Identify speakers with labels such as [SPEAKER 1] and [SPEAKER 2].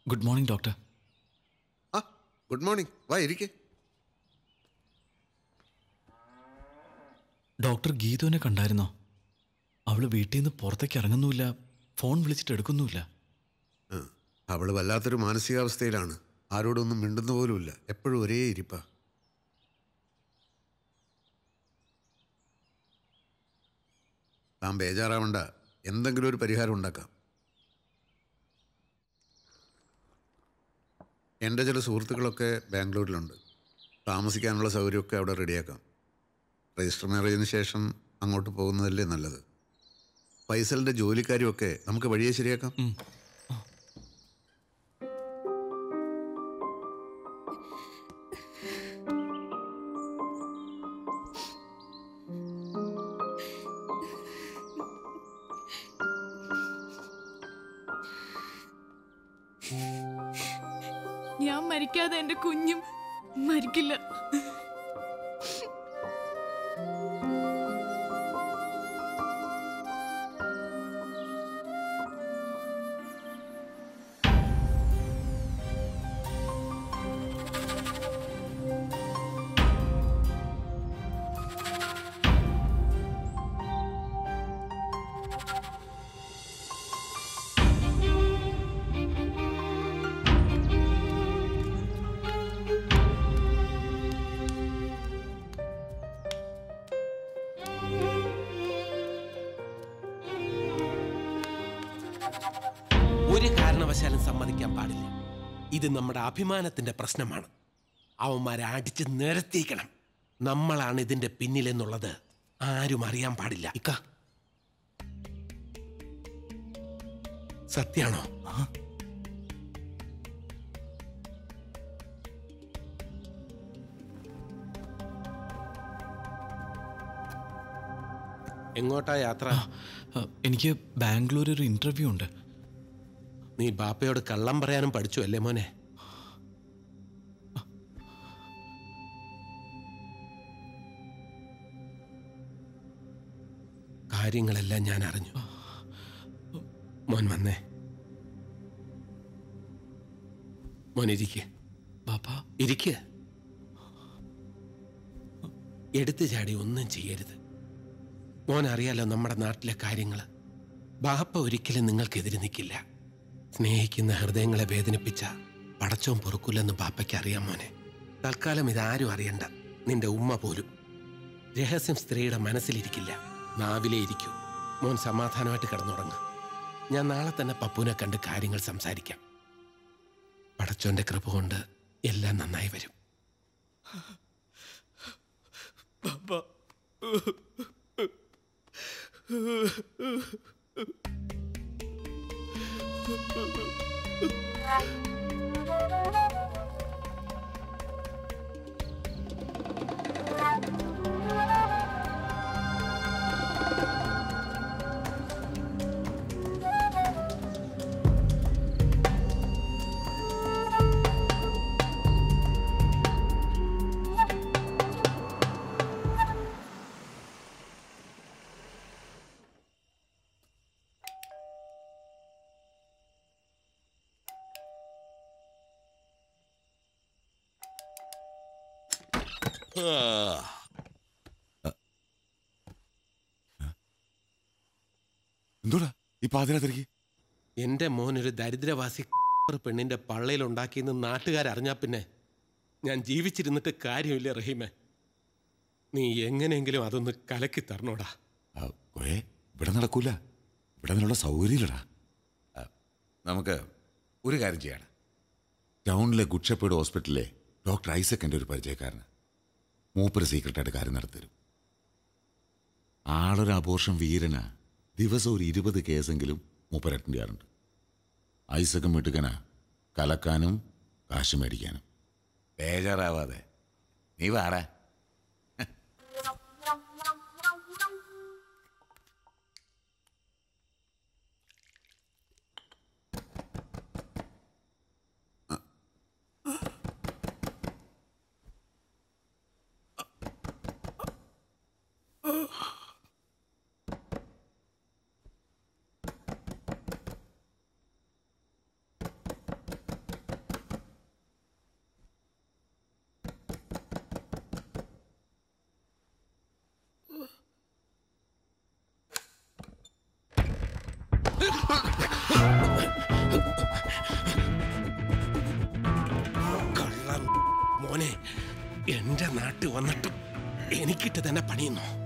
[SPEAKER 1] good morning doctor
[SPEAKER 2] ആ good morning വാ ഇരിക്കേ
[SPEAKER 1] ഡോക്ടർ ഗീതുവിനെ കണ്ടായിരുന്നോ അവള് വീട്ടിൽ നിന്ന് പുറത്തേക്ക് ഇറങ്ങുന്നുമില്ല ഫോൺ വിളിച്ചിട്ട് എടുക്കുന്നുമില്ല
[SPEAKER 2] അവള് വല്ലാത്തൊരു മാനസികാവസ്ഥയിലാണ് ആരോടൊന്നും മിണ്ടുന്ന പോലുമില്ല എപ്പോഴും ഒരേ ഇരിപ്പാ താൻ ബേജാറാവണ്ട എന്തെങ്കിലും ഒരു പരിഹാരം ഉണ്ടാക്കാം എൻ്റെ ചില സുഹൃത്തുക്കളൊക്കെ ബാംഗ്ലൂരിലുണ്ട് താമസിക്കാനുള്ള സൗകര്യമൊക്കെ അവിടെ റെഡിയാക്കാം രജിസ്റ്റർ മാരേജിന് ശേഷം അങ്ങോട്ട് പോകുന്നതല്ലേ നല്ലത് ഫൈസലിൻ്റെ ജോലിക്കാരുമൊക്കെ നമുക്ക് വഴിയെ ശരിയാക്കാം
[SPEAKER 3] ഞാൻ മരിക്കാതെ എന്റെ കുഞ്ഞും മരിക്കില്ല
[SPEAKER 4] ഒരു കാരണവശാലും സമ്മതിക്കാൻ പാടില്ല ഇത് നമ്മുടെ അഭിമാനത്തിന്റെ പ്രശ്നമാണ് അവന്മാരെ അടിച്ച് നിരത്തിക്കണം നമ്മളാണ് ഇതിന്റെ പിന്നിലെന്നുള്ളത് ആരും അറിയാൻ പാടില്ല
[SPEAKER 1] ഇക്ക
[SPEAKER 4] സത്യാണോ എങ്ങോട്ടാ യാത്ര
[SPEAKER 1] ആ, എനിക്ക് ബാംഗ്ലൂർ ഒരു ഇന്റർവ്യൂ ഉണ്ട്
[SPEAKER 4] നീ ബാപ്പയോട് കള്ളം പറയാനും പഠിച്ചു അല്ലേ മോനെ കാര്യങ്ങളെല്ലാം ഞാൻ അറിഞ്ഞു മോൻ വന്നേ മോൻ ഇരിക്ക്
[SPEAKER 1] ബാപ്പ
[SPEAKER 4] ഇരിക്ക് എടുത്തു ചാടി ഒന്നും ചെയ്യരുത് മോൻ അറിയാലോ നമ്മുടെ നാട്ടിലെ കാര്യങ്ങൾ ബാപ്പ ഒരിക്കലും നിങ്ങൾക്കെതിരെ നിൽക്കില്ല സ്നേഹിക്കുന്ന ഹൃദയങ്ങളെ വേദനിപ്പിച്ച പടച്ചോൻ പൊറുക്കില്ലെന്ന് ബാപ്പയ്ക്ക് അറിയാം മോനെ തൽക്കാലം ഇതാരും അറിയണ്ട നിന്റെ ഉമ്മ പോലും രഹസ്യം സ്ത്രീയുടെ മനസ്സിലിരിക്കില്ല നാവിലേ ഇരിക്കൂ മോൻ സമാധാനമായിട്ട് കിടന്നുറങ്ങ് ഞാൻ നാളെ തന്നെ പപ്പുവിനെ കണ്ട് കാര്യങ്ങൾ സംസാരിക്കാം പടച്ചോന്റെ കൃപ കൊണ്ട് എല്ലാം നന്നായി വരും
[SPEAKER 5] എന്തോടാ ഈ പാതിരാതിരിക്ക്
[SPEAKER 4] എന്റെ മോൻ ഒരു ദരിദ്രവാസി പെണ്ണിന്റെ പള്ളയിൽ ഉണ്ടാക്കിയെന്ന് നാട്ടുകാരറിഞ്ഞാ പിന്നെ ഞാൻ ജീവിച്ചിരുന്നിട്ട് കാര്യമില്ല റഹീമെ നീ എങ്ങനെയെങ്കിലും അതൊന്ന് കലക്കി തരണോടാ
[SPEAKER 5] ആ, കോയെ ഇവിടെ നടക്കൂല ഇവിടെ നിന്നുള്ള സൗകര്യമില്ലടാ ആ, നമുക്ക് ഒരു കാര്യം ചെയ്യണം ടൗണിലെ ഗുഡ്ഷപ്പേഡ് ഹോസ്പിറ്റലിലെ ഡോക്ടർ ഐസക് എൻ്റെ ഒരു പരിചയക്കാരന് മൂപ്പര് സീക്രട്ടായിട്ട് കാര്യം നടത്തരും ആളൊരു അപോർഷൻ വീരനാ ദിവസം ഒരു ഇരുപത് കേസെങ്കിലും മൂപ്പർ അറ്റൻഡ് ചെയ്യാറുണ്ട് ഐസക്കും മിടുക്കനാ കലക്കാനും കാശ് മേടിക്കാനും ബേജാറാവാതെ നീ വാടാ
[SPEAKER 4] എന്റെ നാട്ടിൽ വന്നിട്ടും എനിക്കിട്ട് തന്നെ പണിയുന്നു